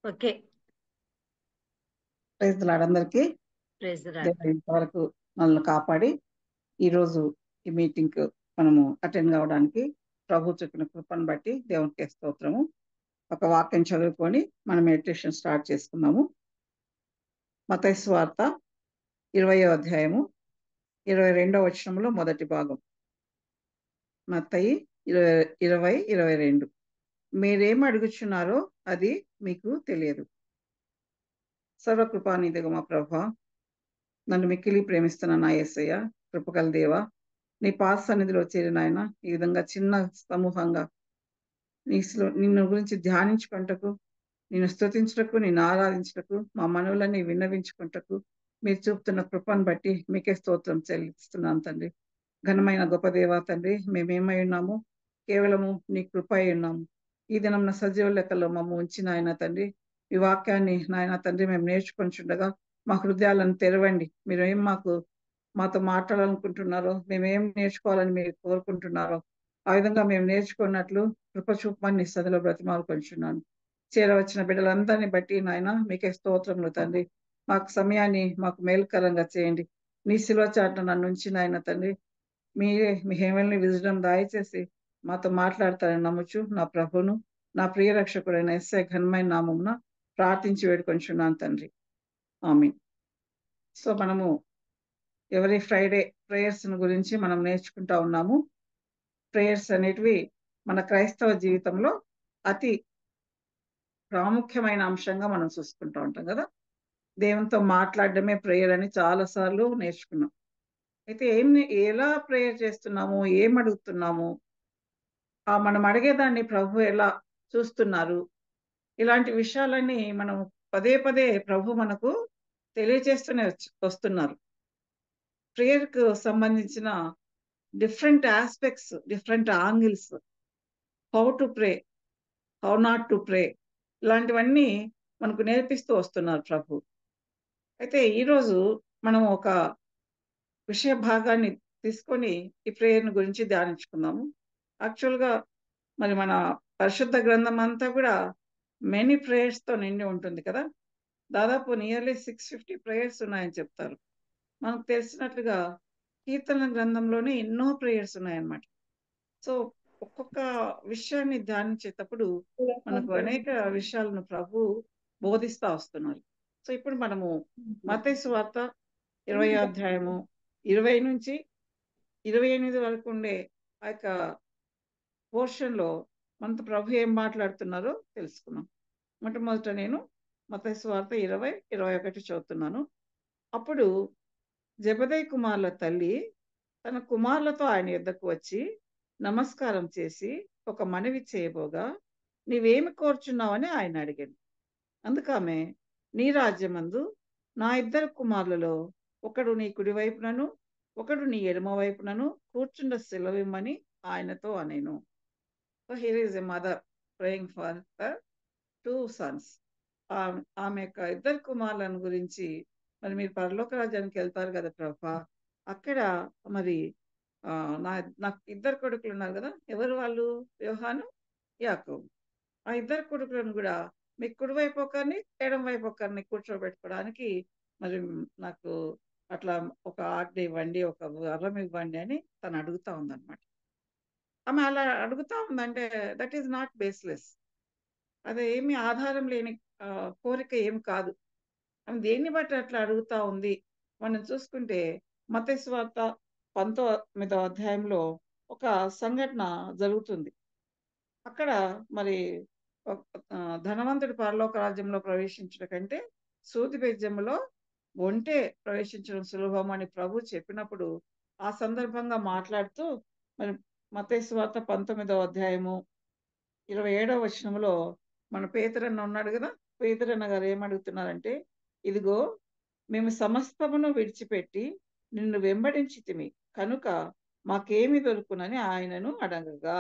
Okay praise అందరికీ praise రాడ్ దేవుడు ఇంతవరకు మనల్ని కాపాడి ఈరోజు ఈ మీటింగ్ మనము అటెండ్ కావడానికి ప్రభు చెప్పిన కృపను బట్టి దేవునికి స్తోత్రము ఒక వాక్యం చదువుకొని మనం మెడిటేషన్ స్టార్ట్ చేసుకున్నాము మతైస్ స్వార్త ఇరవయో అధ్యాయము ఇరవై రెండవ వచనంలో మొదటి భాగం మత్తయి ఇరవై ఇరవై ఇరవై రెండు మీరేం అడుగుచున్నారో అది మీకు తెలియదు సర్వకృపానిధిగా మా ప్రభ నన్ను మిక్కిలి ప్రేమిస్తున్న నా యేసయ్య కృపకల దేవ నీ పాద సన్నిధిలో చేరిన ఆయన ఈ విధంగా చిన్న సమూహంగా నీ స్లో- నిన్ను గురించి ధ్యానించుకుంటకు నిన్ను స్తుతించుటకు నిన్ను ఆరాధించుటకు మా మనవులని విన్నవించుకుంటకు మీరు చూపుతున్న కృపను బట్టి మీకే స్తోత్రం చెల్లిస్తున్నాను తండ్రి ఘనమైన గొప్ప దేవా తండ్రి మేమేమై ఉన్నాము కేవలము నీ కృప అయి ఉన్నాము ఈ దినం సజీవ లెక్కలో మమ్మ ఉంచిన ఆయన తండ్రి ఈ వాక్యాన్ని నాయన తండ్రి మేము నేర్చుకొని మా హృదయాలను తెరవండి మీరు ఏం మాకు మాతో మాట్లాడాలనుకుంటున్నారో మేము ఏం నేర్చుకోవాలని మీరు కోరుకుంటున్నారో ఆ విధంగా మేము నేర్చుకున్నట్లు కృప చూపమని సదిలో బ్రతిమాలుకొంచున్నాను చేరవచ్చిన బిడ్డలందరినీ బట్టి నాయన మీకే స్తోత్రములు తండ్రి మాకు సమయాన్ని మాకు మేలుకరంగా చేయండి నీ శిలువ చాటున నన్ను ఉంచి నాయన తండ్రి మీరే మీ హేమల్ని విజడం దయచేసి మాతో మాట్లాడతారని నమ్ముచు నా ప్రభును నా ప్రియ రక్షకుడైన ఎస్ఐ ఘనమైన నామమున ప్రార్థించి వేడుకొంచున్నాను తండ్రి ఆమె సో మనము ఎవరి ఫ్రైడే ప్రేయర్స్ గురించి మనం నేర్చుకుంటా ఉన్నాము ప్రేయర్స్ అనేటివి మన క్రైస్తవ జీవితంలో అతి ప్రాముఖ్యమైన అంశంగా మనం చూసుకుంటూ ఉంటాం కదా దేవునితో మాట్లాడడమే ప్రేయర్ అని చాలా సార్లు నేర్చుకున్నాం అయితే ఏం ఎలా ప్రేయర్ చేస్తున్నాము ఏం అడుగుతున్నాము ఆ మనం అడిగేదాన్ని ప్రభు ఎలా చూస్తున్నారు ఇలాంటి విషయాలన్నీ మనం పదే పదే ప్రభు మనకు తెలియజేస్తూనే వచ్చి- వస్తున్నారు ప్రేయర్ కు సంబంధించిన different aspects different angles how to pray how not to pray ఇలాంటివన్నీ మనకు నేర్పిస్తూ వస్తున్నారు ప్రభు అయితే ఈరోజు మనం ఒక విషయ భాగాన్ని తీసుకొని ఈ ప్రేయర్ గురించి ధ్యానించుకుందాము యాక్చువల్గా మరి మన పరిశుద్ధ గ్రంథం అంతా కూడా మెనీ ప్రేయర్స్ తో నిండి ఉంటుంది కదా దాదాపు నియర్లీ సిక్స్ ఫిఫ్టీ ప్రేయర్స్ ఉన్నాయని చెప్తారు మనకు తెలిసినట్లుగా కీర్తన గ్రంథంలోనే ఎన్నో ప్రేయర్స్ ఉన్నాయన్నమాట సో ఒక్కొక్క విషయాన్ని ధ్యానించేటప్పుడు మనకు అనేక విషయాలను ప్రభు బోధిస్తా వస్తున్నారు సో ఇప్పుడు మనము మతేసు వార్త ఇరవై అధ్యాయము ఇరవై నుంచి ఇరవై ఎనిమిది వరకు ఉండే ఆ యొక్క పోర్షన్ లో మనతో ప్రభు ఏం మాట్లాడుతున్నారో తెలుసుకున్నాం మొట్టమొదట నేను మతేసు వార్త ఇరవై ఇరవై ఒకటి చదువుతున్నాను అప్పుడు జబదయ్ కుమార్ల తల్లి తన కుమారులతో ఆయన యుద్ధకు వచ్చి నమస్కారం చేసి ఒక మనవి చేయబోగా నీవేమి కోరుచున్నావని ఆయన అడిగాడు అందుకామె నీ రాజ్యమందు నా ఇద్దరు కుమారులలో ఒకడు నీ కుడి వైపునను ఒకడు నీ ఎడమ వైపునను కూర్చుండ సెలవిమ్మని ఆయనతో అనేను so here is a mother praying for her two sons ఆమె యొక్క ఇద్దరు కుమారులను గురించి మరి మీరు పరలోక రాజ్యానికి వెళ్తారు కదా ప్రభా అక్కడ మరి ఆ, నా నాకు ఇద్దరు కొడుకులు ఉన్నారు కదా ఎవరు వాళ్ళు యోహాను యాకోబు ఆ ఇద్దరు కొడుకులను కూడా మీ కుడి వైపు ఒకరిని ఎడం వైపు ఒకరిని కూర్చోబెట్టుకోవడానికి మరి నాకు అట్లా ఒక ఆజ్ఞ ఇవ్వండి ఒక వరం ఇవ్వండి అని తను అడుగుతా ఉందన్నమాట ఆమె అలా అడుగుతా ఉందంటే దట్ ఈస్ నాట్ బేస్లెస్ అది ఏమి ఆధారం లేని ఆ, కోరిక ఏం కాదు ఆమె దేన్ని బట్టి అట్లా అడుగుతా ఉంది మనం చూసుకుంటే మతస్వార్త పంతొమ్మిదవ అధ్యాయంలో ఒక సంఘటన జరుగుతుంది అక్కడ మరి ఒక- ఆ, ధనవంతుడు పరలోక రాజ్యంలో ప్రవేశించడం కంటే సూది బెజ్జములో ఒంటే ప్రవేశించడం సులభం అని ప్రభు చెప్పినప్పుడు ఆ సందర్భంగా మాట్లాడుతూ మరి మతేశ్వార్త పంతొమ్మిదవ అధ్యాయము ఇరవై ఏడవ వచనంలో మన పేదరన్న ఉన్నాడు కదా పేదరన్న గారు ఏమడుగుతున్నారంటే ఇదిగో మేము సమస్తమును విడిచిపెట్టి నిన్ను వెంబడించితిమి కనుక మాకేమి దొరుకునని ఆయనను అడగగా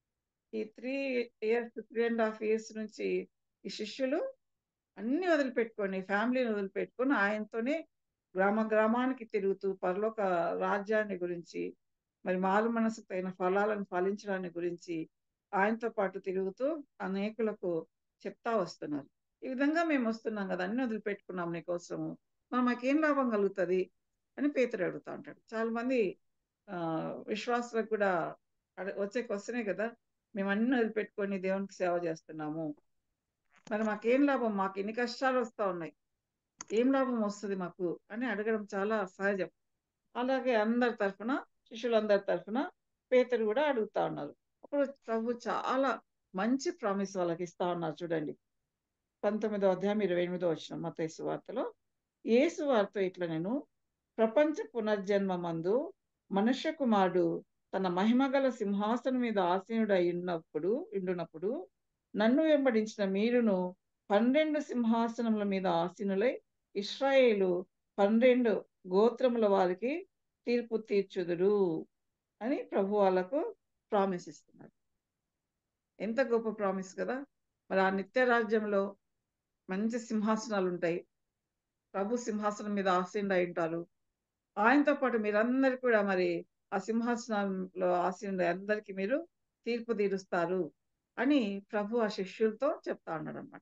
ఈ three years three and half years నుంచి ఈ శిష్యులు అన్ని వదిలిపెట్టుకొని ఫ్యామిలీని వదిలిపెట్టుకొని ఆయనతోనే గ్రామ గ్రామానికి తిరుగుతూ పరలోక రాజ్యాన్ని గురించి మరి మారు మనసుకు తగిన ఫలాలను ఫలించడాన్ని గురించి ఆయనతో పాటు తిరుగుతూ అనేకులకు చెప్తా వస్తున్నారు ఈ విధంగా మేము వస్తున్నాం కదా అన్ని వదిలిపెట్టుకున్నాం నీకోసము మరి మాకేం లాభం కలుగుతుంది అని పేతురు అడుగుతా ఉంటాడు చాలా మంది ఆ విశ్వాసులకు కూడా అడ- వచ్చే క్వశ్చనే కదా మేము అన్ని వదిలిపెట్టుకొని దేవునికి సేవ చేస్తున్నాము మరి మాకేం లాభం మాకు ఎన్ని కష్టాలు వస్తా ఉన్నాయి ఏం లాభం వస్తుంది మాకు అని అడగడం చాలా సహజం అలాగే అందరి తరఫున శిష్యులందరి తరఫున పేతురు కూడా అడుగుతా ఉన్నారు అప్పుడు ప్రభు చాలా మంచి ప్రామిస్ వాళ్ళకి ఇస్తా ఉన్నారు చూడండి పంతొమ్మిదో అధ్యాయం ఇరవై ఎనిమిదో వచ్చిన మత వార్తలో యేసు వార్త ఇట్లా నేను ప్రపంచ పునర్జన్మ మందు మనుష్య కుమారుడు తన మహిమగల సింహాసనం మీద ఆసీనుడై ఉన్నప్పుడు ఉండునప్పుడు నన్ను వెంబడించిన మీరును పన్నెండు సింహాసనముల మీద ఆసీనులై ఇస్రాయేలు పన్నెండు గోత్రముల వారికి తీర్పు తీర్చుదురు అని ప్రభు వాళ్ళకు ప్రామిస్ ఇస్తున్నారు ఎంత గొప్ప ప్రామిస్ కదా మరి ఆ నిత్య రాజ్యంలో మంచి సింహాసనాలు ఉంటాయి ప్రభు సింహాసనం మీద ఆసీనుడు అయి ఉంటారు ఆయనతో పాటు మీరందరు కూడా మరి ఆ సింహాసనంలో ఆసీనుడు అందరికీ మీరు తీర్పు తీరుస్తారు అని ప్రభు ఆ శిష్యులతో చెప్తా ఉన్నాడు అనమాట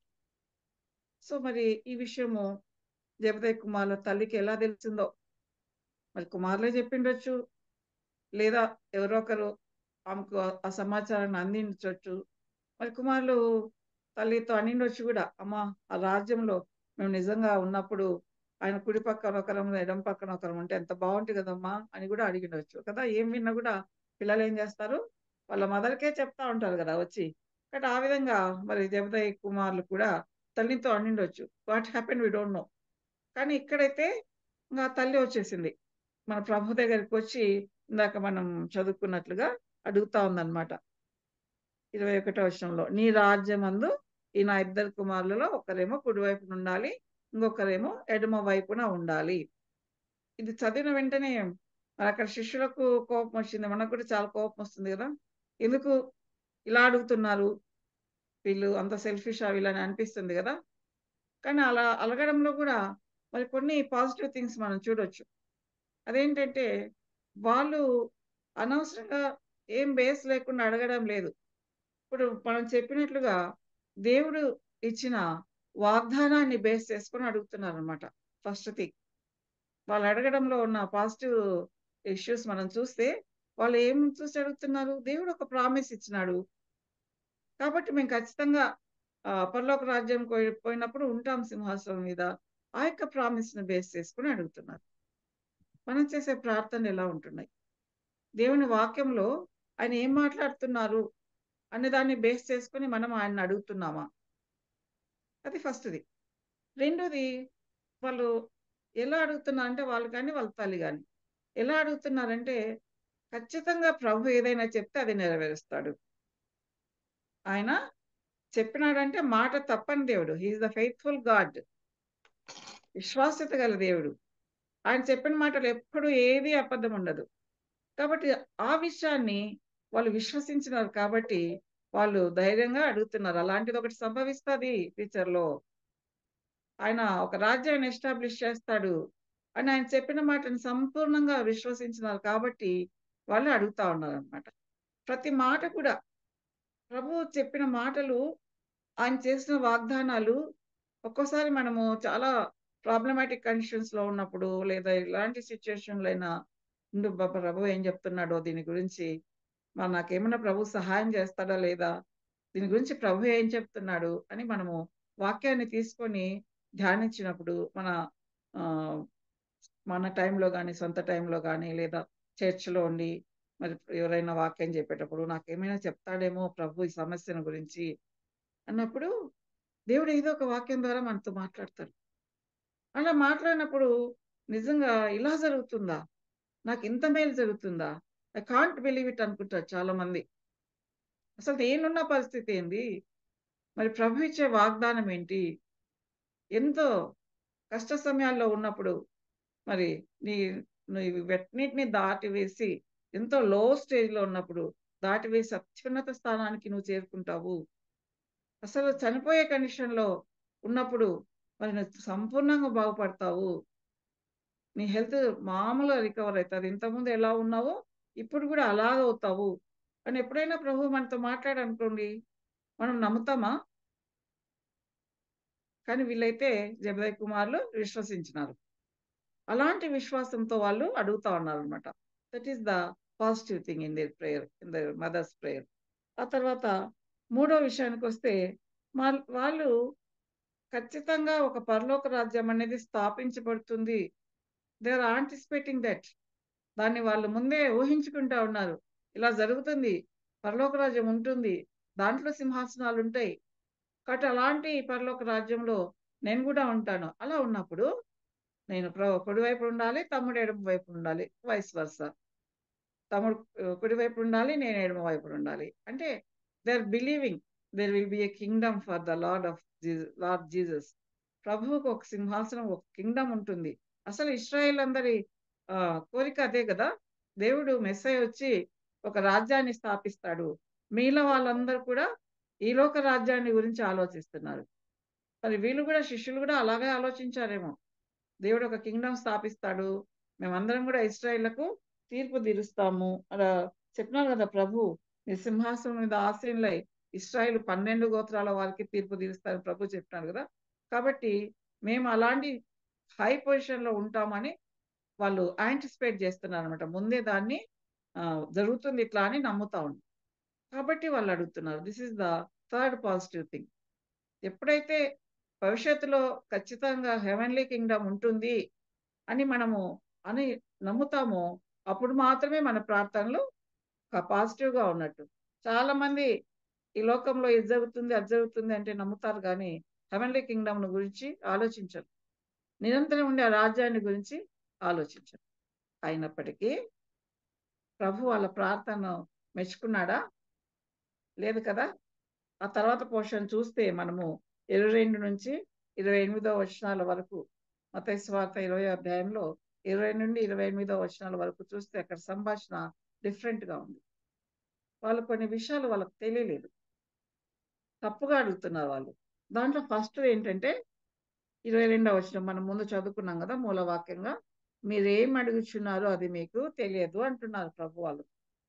సో మరి ఈ విషయము జగదయ్ కుమార్ల తల్లికి ఎలా తెలిసిందో మరి కుమారులే చెప్పిండొచ్చు లేదా ఎవరో ఒకరు ఆమెకు ఆ- ఆ సమాచారాన్ని అందించవచ్చు మరి కుమారులు తల్లితో అనిండొచ్చు కూడా అమ్మా ఆ రాజ్యంలో మేము నిజంగా ఉన్నప్పుడు ఆయన కుడి పక్కన ఒకరం ఎడం పక్కన ఒకరం ఉంటే ఎంత బాగుంటుంది కదమ్మా అని కూడా అడిగిండొచ్చు కదా ఏం విన్నా కూడా పిల్లలు ఏం చేస్తారు వాళ్ళ మదర్కే చెప్తా ఉంటారు కదా వచ్చి కాబట్టి ఆ విధంగా మరి జబదయ్ కుమారులు కూడా తల్లితో అనిండొచ్చు what happen we don't know కానీ ఇక్కడైతే ఇంకా తల్లి వచ్చేసింది మన ప్రభు దగ్గరికి వచ్చి ఇందాక మనం చదువుకున్నట్లుగా అడుగుతా ఉందన్నమాట ఇరవై ఒకటో వచనంలో నీ రాజ్యమందు ఈ నా ఇద్దరు కుమారులలో ఒకరేమో కుడివైపున ఉండాలి ఇంకొకరేమో ఎడమ వైపున ఉండాలి ఇది చదివిన వెంటనే మరి అక్కడ శిష్యులకు కోపం వచ్చింది మనకు కూడా చాలా కోపం వస్తుంది కదా ఎందుకు ఇలా అడుగుతున్నారు వీళ్ళు అంత సెల్ఫిష్ వీళ్ళని అనిపిస్తుంది కదా కానీ అలా అలగడంలో కూడా మరి కొన్ని పాజిటివ్ థింగ్స్ మనం చూడొచ్చు అదేంటంటే వాళ్ళు అనవసరంగా ఏం బేస్ లేకుండా అడగడం లేదు ఇప్పుడు మనం చెప్పినట్లుగా దేవుడు ఇచ్చిన వాగ్దానాన్ని బేస్ చేసుకొని అడుగుతున్నారు అనమాట ఫస్ట్ థింగ్ వాళ్ళు అడగడంలో ఉన్న పాజిటివ్ ఇష్యూస్ మనం చూస్తే వాళ్ళు ఏం చూసి అడుగుతున్నారు దేవుడు ఒక ప్రామిస్ ఇచ్చినాడు కాబట్టి మేము ఖచ్చితంగా ఆ, పరలోక రాజ్యం పోయి- పోయినప్పుడు ఉంటాం సింహాసనం మీద ఆ యొక్క ప్రామిస్ ని బేస్ చేసుకుని అడుగుతున్నారు మనం చేసే ప్రార్థనలు ఎలా ఉంటున్నాయి దేవుని వాక్యంలో ఆయన ఏం మాట్లాడుతున్నారు అనే దాన్ని బేస్ చేసుకుని మనం ఆయన అడుగుతున్నామా అది ఫస్ట్ది రెండోది వాళ్ళు ఎలా అడుగుతున్నారు అంటే వాళ్ళు కానీ వాళ్ళ తల్లి కానీ ఎలా అడుగుతున్నారంటే ఖచ్చితంగా ప్రభు ఏదైనా చెప్తే అది నెరవేరుస్తాడు ఆయన చెప్పినాడంటే మాట తప్పని దేవుడు హీఈస్ ద ఫెయిత్ఫుల్ గాడ్ విశ్వాస్యత గల దేవుడు ఆయన చెప్పిన మాటలు ఎప్పుడు ఏది అబద్ధం ఉండదు కాబట్టి ఆ విషయాన్ని వాళ్ళు విశ్వసించినారు కాబట్టి వాళ్ళు ధైర్యంగా అడుగుతున్నారు అలాంటిది ఒకటి సంభవిస్తుంది ఫ్యూచర్ లో ఆయన ఒక రాజ్యాన్ని ఎస్టాబ్లిష్ చేస్తాడు అని ఆయన చెప్పిన మాటను సంపూర్ణంగా విశ్వసించినారు కాబట్టి వాళ్ళు అడుగుతా ఉన్నారు అనమాట ప్రతి మాట కూడా ప్రభు చెప్పిన మాటలు ఆయన చేసిన వాగ్దానాలు ఒక్కోసారి మనము చాలా ప్రాబ్లమాటిక్ కండిషన్స్ లో ఉన్నప్పుడు లేదా ఇలాంటి సిచ్యుయేషన్లో అయినా ఉండు బాబా ప్రభు ఏం చెప్తున్నాడో దీని గురించి మరి నాకేమన్నా ప్రభు సహాయం చేస్తాడా లేదా దీని గురించి ప్రభు ఏం చెప్తున్నాడు అని మనము వాక్యాన్ని తీసుకొని ధ్యానించినప్పుడు మన ఆ, మన టైంలో కానీ సొంత టైంలో కానీ లేదా చర్చిలో ఉండి మరి ఎవరైనా వాక్యం చెప్పేటప్పుడు నాకేమైనా చెప్తాడేమో ప్రభు ఈ సమస్యను గురించి అన్నప్పుడు దేవుడు ఏదో ఒక వాక్యం ద్వారా మనతో మాట్లాడతాడు అలా మాట్లాడినప్పుడు నిజంగా ఇలా జరుగుతుందా నాకు ఇంత మేలు జరుగుతుందా ఐ కాంట్ బిలీవ్ ఇట్ అనుకుంటారు చాలా మంది అసలు నేనున్న పరిస్థితి ఏంది మరి ప్రభు ఇచ్చే వాగ్దానం ఏంటి ఎంతో కష్ట సమయాల్లో ఉన్నప్పుడు మరి నీ నువ్వు వెట్నిటిని దాటి వేసి ఎంతో లో స్టేజ్ లో ఉన్నప్పుడు దాటి వేసి అత్యున్నత స్థానానికి నువ్వు చేరుకుంటావు అసలు చనిపోయే కండిషన్ లో ఉన్నప్పుడు మరి నువ్వు సంపూర్ణంగా బాగుపడతావు నీ హెల్త్ మామూలుగా రికవర్ అవుతుంది ఇంతకుముందు ఎలా ఉన్నావో ఇప్పుడు కూడా అలాగ అవుతావు అని ఎప్పుడైనా ప్రభు మనతో మాట్లాడనుకోండి మనం నమ్ముతామా కానీ వీళ్ళైతే జబదయ్ కుమారులు విశ్వసించినారు అలాంటి విశ్వాసంతో వాళ్ళు అడుగుతా ఉన్నారు అనమాట that is the positive thing in their prayer in the mother's prayer ఆ తర్వాత మూడో విషయానికి వస్తే మా- వాళ్ళు ఖచ్చితంగా ఒక పరలోక రాజ్యం అనేది స్థాపించబడుతుంది దే ఆర్ ఆంటిసిపేటింగ్ దట్ దాన్ని వాళ్ళు ముందే ఊహించుకుంటా ఉన్నారు ఇలా జరుగుతుంది పరలోక రాజ్యం ఉంటుంది దాంట్లో సింహాసనాలు ఉంటాయి కాబట్టి అలాంటి పరలోక రాజ్యంలో నేను కూడా ఉంటాను అలా ఉన్నప్పుడు నేను ప్ర- కుడివైపు ఉండాలి తమ్ముడు ఎడమ వైపు ఉండాలి వైస్ వర్స తమ్ముడు ఆ, కుడివైపు ఉండాలి నేను ఎడమ వైపు ఉండాలి అంటే they are believing there will be a kingdom for the Lord of Lord Jesus ప్రభువుకు ఒక సింహాసనం ఒక కింగ్డమ్ ఉంటుంది అసలు ఇస్రాయేల్ అందరి ఆ, కోరిక అదే కదా దేవుడు మెస్సై వచ్చి ఒక రాజ్యాన్ని స్థాపిస్తాడు మీలో వాళ్ళందరూ కూడా ఈ లోక రాజ్యాన్ని గురించి ఆలోచిస్తున్నారు మరి వీళ్ళు కూడా శిష్యులు కూడా అలాగే ఆలోచించారేమో దేవుడు ఒక కింగ్డమ్ స్థాపిస్తాడు మేమందరం కూడా ఇస్రాయేళ్లకు తీర్పు తీరుస్తాము అలా చెప్పినారు కదా ప్రభు నీ సింహాసనం మీద ఆశీనులై ఇస్రాయేల్ పన్నెండు గోత్రాల వారికి తీర్పు తీరుస్తారని ప్రభు చెప్పినారు కదా కాబట్టి మేము అలాంటి హై పొజిషన్ లో ఉంటామని వాళ్ళు యాంటిసిపేట్ చేస్తున్నారు అనమాట ముందే దాన్ని ఆ, జరుగుతుంది ఇట్లా అని నమ్ముతా ఉంది కాబట్టి వాళ్ళు అడుగుతున్నారు this is the third positive thing ఎప్పుడైతే భవిష్యత్తులో ఖచ్చితంగా హెవెన్లీ కింగ్డమ్ ఉంటుంది అని మనము అని నమ్ముతామో అప్పుడు మాత్రమే మన ప్రార్థనలు పాజిటివ్ గా ఉన్నట్టు చాలా మంది ఈ లోకంలో ఇది జరుగుతుంది అది జరుగుతుంది అంటే నమ్ముతారు కానీ హెవెన్లీ కింగ్డమ్ గురించి ఆలోచించరు నిరంతరం ఉండే ఆ రాజ్యాన్ని గురించి ఆలోచించరు అయినప్పటికీ ప్రభు వాళ్ళ ప్రార్థన మెచ్చుకున్నాడా లేదు కదా ఆ తర్వాత పోషన్ చూస్తే మనము ఇరవై రెండు నుంచి ఇరవై ఎనిమిదో వచనాల వరకు మతస్వార్త ఇరవై అధ్యాయంలో ఇరవై నుండి ఇరవై ఎనిమిదో వచనాల వరకు చూస్తే అక్కడ సంభాషణ డిఫరెంట్ గా ఉంది వాళ్ళు కొన్ని విషయాలు వాళ్ళకి తెలియలేదు తప్పుగా అడుగుతున్నారు వాళ్ళు దాంట్లో ఫస్ట్ ఏంటంటే ఇరవై రెండవ వచనం మనం ముందు చదువుకున్నాం కదా మూల వాక్యంగా మీరేం అడుగుచున్నారో అది మీకు తెలియదు అంటున్నారు ప్రభు వాళ్ళు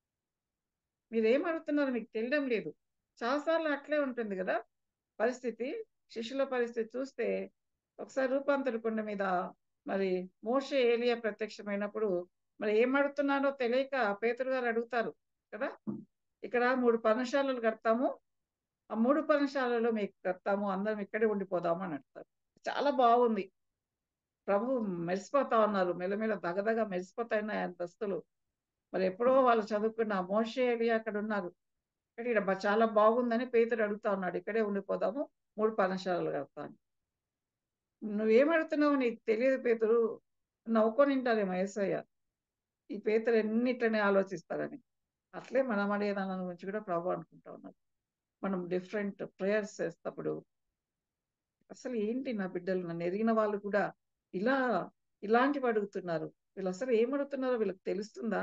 మీరేం అడుగుతున్నారో మీకు తెలియడం లేదు చాలాసార్లు అట్లే ఉంటుంది కదా పరిస్థితి శిష్యుల పరిస్థితి చూస్తే ఒకసారి రూపాంతర కొండ మీద మరి మోషే ఏలియా ప్రత్యక్షమైనప్పుడు మరి ఏం అడుగుతున్నారో తెలియక పేతురు గారు అడుగుతారు కదా ఇక్కడ మూడు పర్ణశాలలు కడతాము ఆ మూడు పర్ణశాలలో మీకు కడతాము అందరం ఇక్కడే ఉండిపోదాము అని అంటారు చాలా బాగుంది ప్రభు మెరిసిపోతా ఉన్నారు మెల్లమెల్ల దగదగ మెరిసిపోతాయి అంతస్తులు మరి ఎప్పుడో వాళ్ళు చదువుకున్న మోషే ఏలియా అక్కడ ఉన్నారు ఇక్కడ ఈడ బ- చాలా బాగుందని పేతురు అడుగుతా ఉన్నాడు ఇక్కడే ఉండిపోదాము మూడు పర్ణశాలలు కడతాను నువ్వేం అడుగుతున్నావు నీకు తెలియదు పేతురు నవ్వుకొని ఉంటారేమో ఏసయ్య ఈ పేతురు ఎన్నిట్లనే ఆలోచిస్తారని అట్లే మనం అడిగేదాని గురించి కూడా ప్రభు అనుకుంటా ఉన్నారు మనం డిఫరెంట్ ప్రేయర్స్ చేస్తప్పుడు అసలు ఏంటి నా బిడ్డలు నన్ను ఎరిగిన వాళ్ళు కూడా ఇలా ఇలాంటివి అడుగుతున్నారు వీళ్ళు అసలు ఏం అడుగుతున్నారో వీళ్ళకి తెలుస్తుందా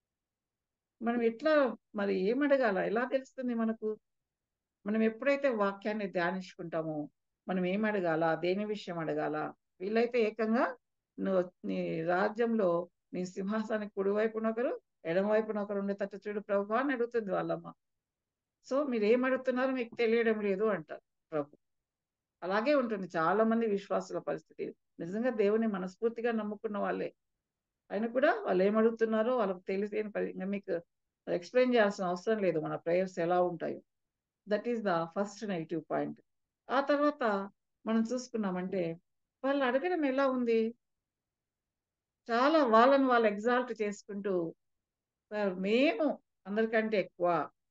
మనం ఎట్లా మరి ఏం అడగాల ఎలా తెలుస్తుంది మనకు మనం ఎప్పుడైతే వాక్యాన్ని ధ్యానించుకుంటామో మనం ఏం అడగాల దేని విషయం అడగాల వీళ్ళైతే ఏకంగా నువ్వు నీ రాజ్యంలో నీ సింహాసానికి కుడివైపున ఒకరు ఎడమవైపున ఒకరు ఉండేటట్టు చూడు ప్రభు అని అడుగుతుంది వాళ్ళమ్మ సో మీరు ఏం అడుగుతున్నారో మీకు తెలియడం లేదు అంటారు ప్రభు అలాగే ఉంటుంది చాలా మంది విశ్వాసుల పరిస్థితి నిజంగా దేవుని మనస్ఫూర్తిగా నమ్ముకున్న వాళ్ళే అయినా కూడా వాళ్ళు ఏం అడుగుతున్నారో వాళ్ళకి తెలిసి ఇంకా మీకు ఎక్స్ప్లెయిన్ చేయాల్సిన అవసరం లేదు మన ప్రేయర్స్ ఎలా ఉంటాయో that is the first negative point ఆ తర్వాత మనం చూసుకున్నామంటే వాళ్ళు అడగడం ఎలా ఉంది చాలా వాళ్ళని వాళ్ళు ఎగ్జాల్ట్ చేసుకుంటూ "సార్, మేము అందరికంటే ఎక్కువ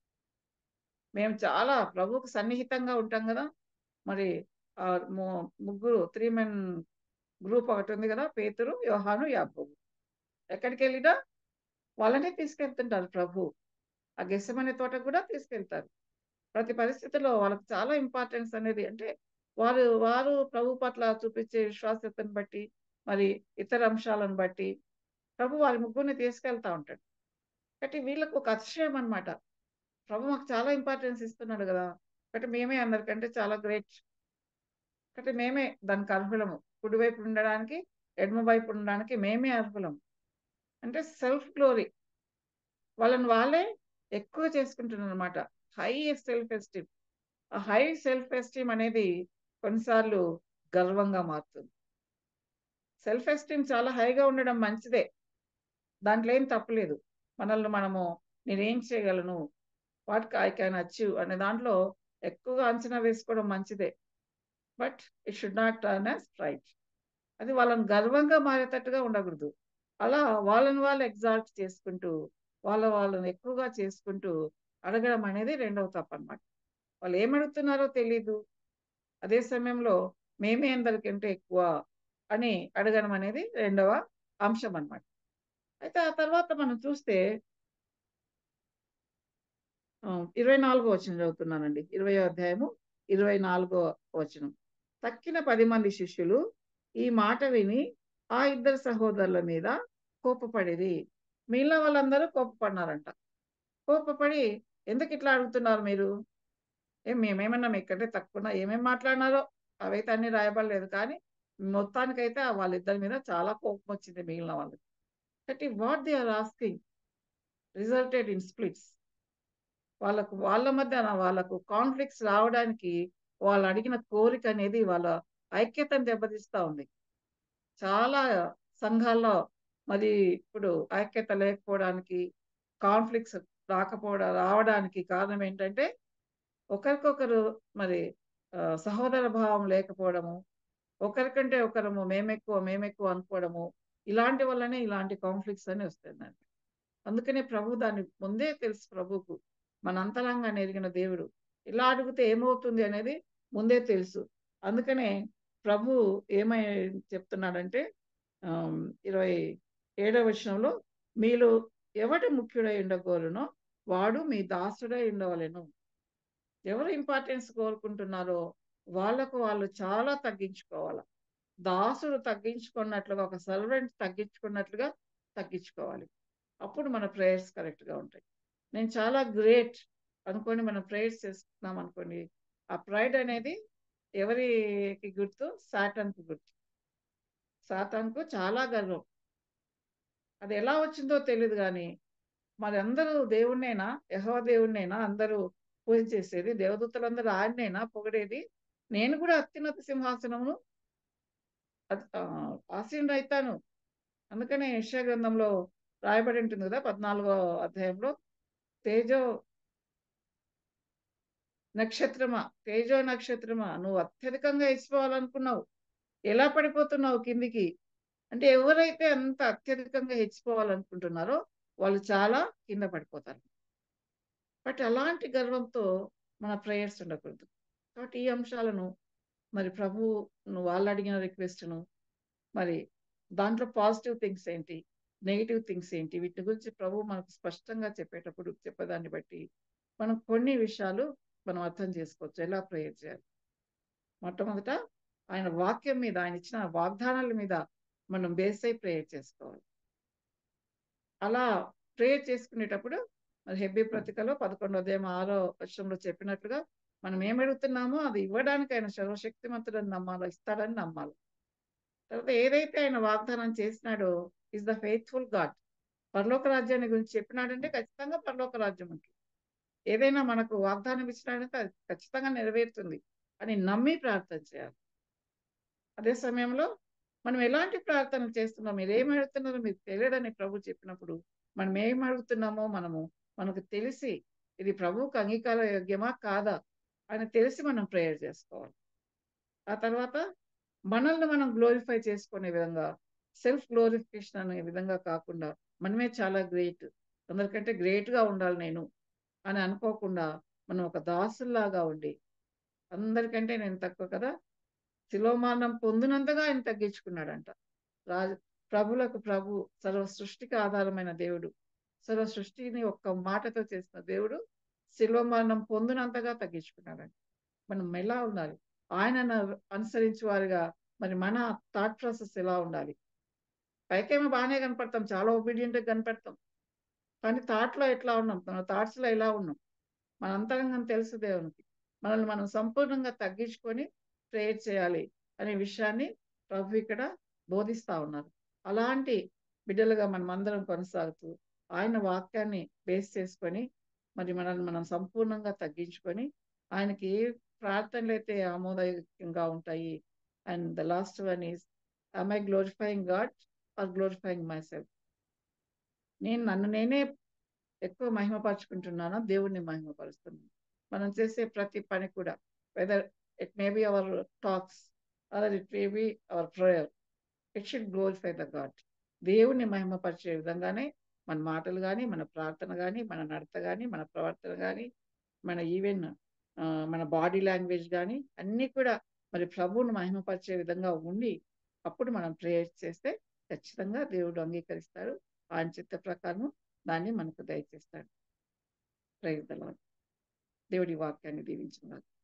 మేము చాలా ప్రభువుకు సన్నిహితంగా ఉంటాం కదా మరి ఆ ము- ముగ్గురు త్రీ మెన్ గ్రూప్ ఒకటి ఉంది కదా పేతురు యోహాను యాకోబు ఎక్కడికి వెళ్ళినా వాళ్ళనే తీసుకెళ్తుంటారు ప్రభు ఆ గెస్సమనే తోట కూడా తీసుకెళ్తారు ప్రతి పరిస్థితిలో వాళ్ళకి చాలా ఇంపార్టెన్స్ అనేది అంటే వారు వారు ప్రభు పట్ల చూపించే విశ్వాసతను బట్టి మరి ఇతర అంశాలను బట్టి ప్రభు వారి ముగ్గురిని తీసుకెళ్తా ఉంటాడు కాబట్టి వీళ్ళకు ఒక అతిశయం అన్నమాట ప్రభు మాకు చాలా ఇంపార్టెన్స్ ఇస్తున్నాడు కదా కాబట్టి మేమే అందరికంటే చాలా గ్రేట్ కాబట్టి మేమే దానికి అర్హులము కుడివైపు ఉండడానికి ఎడమ వైపు ఉండడానికి మేమే అర్హులము అంటే సెల్ఫ్ గ్లోరీ వాళ్ళని వాళ్ళే ఎక్కువ చేసుకుంటున్నారు అనమాట హై సెల్ఫ్ ఎస్టీమ్ ఆ హై సెల్ఫ్ ఎస్టీమ్ అనేది కొన్నిసార్లు గర్వంగా మారుతుంది సెల్ఫ్ ఎస్టీమ్ చాలా హైగా ఉండడం మంచిదే దాంట్లో ఏం తప్పులేదు మనల్ని మనము నేనేం చేయగలను వాట్ ఐ క్యాన్ అచీవ్ అనే దాంట్లో ఎక్కువగా అంచనా వేసుకోవడం మంచిదే but it should not turn as right అది వాళ్ళని గర్వంగా మారేటట్టుగా ఉండకూడదు అలా వాళ్ళని వాళ్ళు ఎగ్జాల్ట్ చేసుకుంటూ వాళ్ళ వాళ్ళని ఎక్కువగా చేసుకుంటూ అడగడం అనేది రెండవ తప్పు అనమాట వాళ్ళు ఏమడుగుతున్నారో తెలీదు అదే సమయంలో మేమే అందరికంటే ఎక్కువ అని అడగడం అనేది రెండవ అంశం అన్నమాట అయితే ఆ తర్వాత మనం చూస్తే ఆ, ఇరవై నాలుగో వచనం చదువుతున్నానండి ఇరవై అధ్యాయము ఇరవై నాలుగో వచనం తక్కిన పది మంది శిష్యులు ఈ మాట విని ఆ ఇద్దరు సహోదరుల మీద కోపపడిరి మిగిలిన వాళ్ళందరూ కోపపడినారంట కోపపడి ఎందుకు ఇట్లా అడుగుతున్నారు మీరు ఏం మేమేమన్నా మీకంటే తక్కువ ఏమేం మాట్లాడినారో అవైతే అన్ని రాయబడలేదు కానీ మొత్తానికైతే ఆ వాళ్ళిద్దరి మీద చాలా కోపం వచ్చింది మిగిలిన వాళ్ళకి కాబట్టి what they are asking resulted in splits వాళ్ళకు వాళ్ళ మధ్య వాళ్ళకు కాన్ఫ్లిక్ట్స్ రావడానికి వాళ్ళు అడిగిన కోరిక అనేది వాళ్ళ ఐక్యతను దెబ్బతీస్తా ఉంది చాలా సంఘాల్లో మరి ఇప్పుడు ఐక్యత లేకపోవడానికి కాన్ఫ్లిక్ట్స్ రాకపోవడం రావడానికి కారణం ఏంటంటే ఒకరికొకరు మరి ఆ, సహోదర భావం లేకపోవడము ఒకరికంటే ఒకరము మేమెక్కువ మేమెక్కువ అనుకోవడము ఇలాంటి వల్లనే ఇలాంటి కాన్ఫ్లిక్ట్స్ అని వస్తుందండి అందుకనే ప్రభు దాన్ని ముందే తెలుసు ప్రభుకు మన అంతరంగాన్ని ఎరిగిన దేవుడు ఇలా అడిగితే ఏమవుతుంది అనేది ముందే తెలుసు అందుకనే ప్రభు ఏమై చెప్తున్నాడంటే ఆమ్, ఇరవై ఏడవ వచనంలో మీలో ఎవడు ముఖ్యుడై ఉండగోరునో వాడు మీ దాసుడై ఉండవలెను ఎవరు ఇంపార్టెన్స్ కోరుకుంటున్నారో వాళ్ళకు వాళ్ళు చాలా తగ్గించుకోవాలి దాసుడు తగ్గించుకున్నట్లుగా ఒక సర్వెంట్ తగ్గించుకున్నట్లుగా తగ్గించుకోవాలి అప్పుడు మన ప్రేయర్స్ కరెక్ట్గా ఉంటాయి నేను చాలా గ్రేట్ అనుకోని మనం ప్రేయర్స్ చేస్తున్నాం అనుకోండి ఆ ప్రైడ్ అనేది ఎవరికి గుర్తు సాటన్కు గుర్తు సాతాన్కు చాలా గర్వం అది ఎలా వచ్చిందో తెలియదు కానీ మరి అందరూ దేవుణ్ణేనా యహో దేవుణ్ణేనా అందరూ పూజ చేసేది దేవదూతలందరూ ఆయన్నేనా పొగిడేది నేను కూడా అత్యున్నత సింహాసనమును ఆసీనుడు అవుతాను అందుకనే యెషయా గ్రంథంలో రాయబడి ఉంటుంది కదా పద్నాలుగో అధ్యాయంలో తేజో నక్షత్రమా తేజో నక్షత్రమా నువ్వు అత్యధికంగా హెచ్చిపోవాలనుకున్నావు ఎలా పడిపోతున్నావు కిందికి అంటే ఎవరైతే అంత అత్యధికంగా హెచ్చిపోవాలనుకుంటున్నారో వాళ్ళు చాలా కింద పడిపోతారు బట్ అలాంటి గర్వంతో మన ప్రేయర్స్ ఉండకూడదు కాబట్టి ఈ అంశాలను మరి ప్రభు నువ్వు వాళ్ళు అడిగిన రిక్వెస్ట్ను మరి దాంట్లో పాజిటివ్ థింగ్స్ ఏంటి నెగిటివ్ థింగ్స్ ఏంటి వీటి గురించి ప్రభు మనకు స్పష్టంగా చెప్పేటప్పుడు చెప్పేదాన్ని బట్టి మనం కొన్ని విషయాలు మనం అర్థం చేసుకోవచ్చు ఎలా ప్రేయర్ చేయాలి మొట్టమొదట ఆయన వాక్యం మీద ఆయన ఇచ్చిన వాగ్దానాల మీద మనం బేస్ అయి ప్రేయర్ చేసుకోవాలి అలా ప్రేయర్ చేసుకునేటప్పుడు మరి హెబ్బీ ప్రతికలో పదకొండో ఉదయం ఆరో వర్షంలో చెప్పినట్లుగా మనం ఏం అడుగుతున్నామో అది ఇవ్వడానికి ఆయన సర్వశక్తిమంతుడని నమ్మాలి ఇస్తాడని నమ్మాలి తర్వాత ఏదైతే ఆయన వాగ్దానం చేసినాడో ఇస్ ద ఫెయిత్ఫుల్ గాడ్ పరలోక రాజ్యాన్ని గురించి చెప్పినాడంటే ఖచ్చితంగా పరలోక రాజ్యం ఉంటుంది ఏదైనా మనకు వాగ్దానం ఇచ్చినాడంటే అది ఖచ్చితంగా నెరవేరుతుంది అని నమ్మి ప్రార్థన చేయాలి అదే సమయంలో మనం ఎలాంటి ప్రార్థన చేస్తున్నాం మీరు ఏం అడుగుతున్నారో మీకు తెలియదని ప్రభు చెప్పినప్పుడు మనం ఏం అడుగుతున్నామో మనము మనకు తెలిసి ఇది ప్రభువుకు అంగీకార యోగ్యమా కాదా అని తెలిసి మనం ప్రేయర్ చేసుకోవాలి ఆ తర్వాత మనల్ని మనం గ్లోరిఫై చేసుకునే విధంగా సెల్ఫ్ గ్లోరిఫికేషన్ అనే విధంగా కాకుండా మనమే చాలా గ్రేట్ అందరికంటే great గా ఉండాలి నేను అని అనుకోకుండా మనం ఒక దాసుల్లాగా ఉండి అందరికంటే నేను తక్కువ కదా శిలోమానం పొందినంతగా ఆయన తగ్గించుకున్నాడంట రాజు ప్రభులకు ప్రభు సర్వ సృష్టికి ఆధారమైన దేవుడు సర్వ సృష్టిని ఒక్క మాటతో చేసిన దేవుడు శిలోమానం పొందినంతగా తగ్గించుకున్నాడంట మనం ఎలా ఉండాలి ఆయనను అనుసరించే వారిగా మరి మన థాట్ ప్రాసెస్ ఎలా ఉండాలి పైకేమో బాగానే కనపడతాం చాలా ఒబీడియంట్గా కనపడతాం కానీ థాట్లో ఎట్లా ఉన్నాం మన థాట్స్లో ఎలా ఉన్నాం మన అంతరంగం తెలుసు దేవునికి మనల్ని మనం సంపూర్ణంగా తగ్గించుకొని ప్రేయర్ చేయాలి అనే విషయాన్ని ప్రభు ఇక్కడ బోధిస్తా ఉన్నారు అలాంటి బిడ్డలుగా మనం అందరం కొనసాగుతూ ఆయన వాక్యాన్ని బేస్ చేసుకొని మరి మనల్ని మనం సంపూర్ణంగా తగ్గించుకొని ఆయనకి ఏ ప్రార్థనలు అయితే ఆమోదయోగ్యంగా ఉంటాయి and the last one is am I glorifying God or glorifying myself? నేను నన్ను నేనే ఎక్కువ మహిమపరుచుకుంటున్నానా దేవుణ్ణి మహిమపరుస్తున్నాను మనం చేసే ప్రతి పని కూడా whether it may be our talks other it may be our prayer it should glorify the God దేవుణ్ణి మహిమపరిచే విధంగానే మన మాటలు కానీ మన ప్రార్థన కానీ మన నడత కానీ మన ప్రవర్తన కానీ మన ఈవెన్ మన బాడీ లాంగ్వేజ్ కానీ అన్నీ కూడా మరి ప్రభువును మహిమపరిచే విధంగా ఉండి అప్పుడు మనం ప్రేయర్ చేస్తే ఖచ్చితంగా దేవుడు అంగీకరిస్తాడు ఆయన చిత్త ప్రకారం దాన్ని మనకు దయచేస్తాడు ప్రేయర్ దేవుడి వాక్యాన్ని దీవించిన